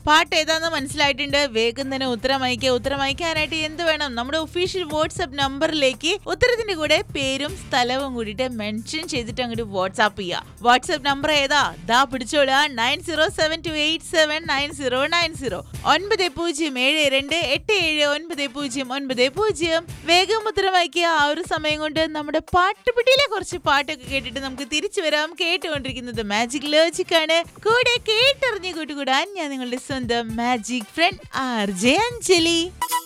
പാട്ട് ഏതാന്ന് മനസ്സിലായിട്ടുണ്ട് വേഗം തന്നെ ഉത്തരം അയക്കുക ഉത്തരം അയക്കാനായിട്ട് എന്ത് വേണം നമ്മുടെ ഒഫീഷ്യൽ വാട്സ്ആപ്പ് നമ്പറിലേക്ക് ഉത്തരത്തിന്റെ കൂടെ പേരും സ്ഥലവും കൂടിയിട്ട് മെൻഷൻ ചെയ്തിട്ട് അങ്ങോട്ട് വാട്സ്ആപ്പ് ചെയ്യുക വാട്സ്ആപ്പ് നമ്പർ ഏതാ ദാ പിടിച്ചോളുക nine zero seven two eight seven nine zero nine zero ഒൻപത് പൂജ്യം ഏഴ് രണ്ട് എട്ട് ഏഴ് ഒൻപത് പൂജ്യം ഒൻപത് പൂജ്യം വേഗം ഉത്തരം അയക്കുക ആ ഒരു സമയം കൊണ്ട് നമ്മുടെ പാട്ടുപിടിയിലെ കുറച്ച് പാട്ടൊക്കെ കേട്ടിട്ട് നമുക്ക് തിരിച്ചു വരാം കേട്ടുകൊണ്ടിരിക്കുന്നത് മാജിക് ലോജിക് ആണ് കൂടെ കേട്ടറിഞ്ഞ് കൂട്ടുകൂടാൻ ഞാൻ നിങ്ങളുടെ സ്വന്തം magic friend R J Anjali